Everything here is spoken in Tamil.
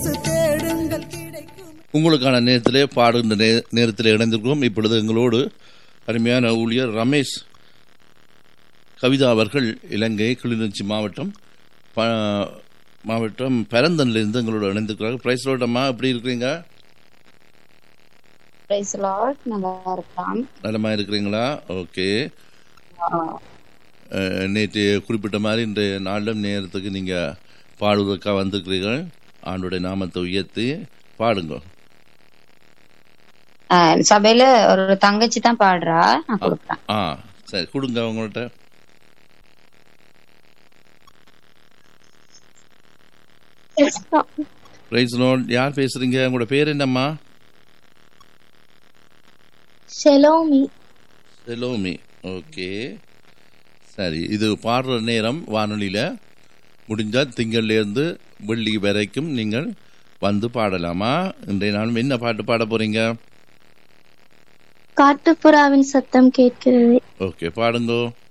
இயேசு தேடுங்கள் கிடைக்கும் உங்களுக்கான நேரத்திலே பாடுகின்ற நே நேரத்தில் இணைந்திருக்கிறோம் இப்பொழுது எங்களோடு அருமையான ஊழியர் ரமேஷ் கவிதா அவர்கள் இலங்கை கிளிநொச்சி மாவட்டம் ப மாவட்டம் பெரந்தன்லேருந்து எங்களோட இணைந்திருக்கிறார்கள் பிரைஸ் ரோட்டம்மா எப்படி இருக்கிறீங்க பிரைஸ் லார்ட் நல்லா இருக்கலாம் நலமா இருக்கிறீங்களா ஓகே அஹ், நேற்று குறிப்பிட்ட மாதிரி இன்றைய நாளிலும் நேரத்துக்கு நீங்கள் பாடுவதற்காக வந்திருக்கிறீர்கள் ஆண்டுடைய நாமத்தை உயர்த்தி பாடுங்க ஆஹ் சபையில ஒரு தங்கச்சி தான் பாடுறா நான் கொடுக்குறேன் ஆ சரி கொடுங்க அவங்கள்ட்ட பிரைஸ் லோன் யார் பேசுறீங்க உங்களோட பேர் என்னம்மா ஷெலோமி செலோமி ஓகே சரி இது பாடுற நேரம் வானொலியில் முடிஞ்சால் திங்கள்லேருந்து வெள்ளி வரைக்கும் நீங்கள் வந்து பாடலாமா இன்றைய நாள் என்ன பாட்டு பாட போறீங்க காட்டுப்புறாவின் சத்தம் கேட்கிறது ஓகே பாடுங்கோ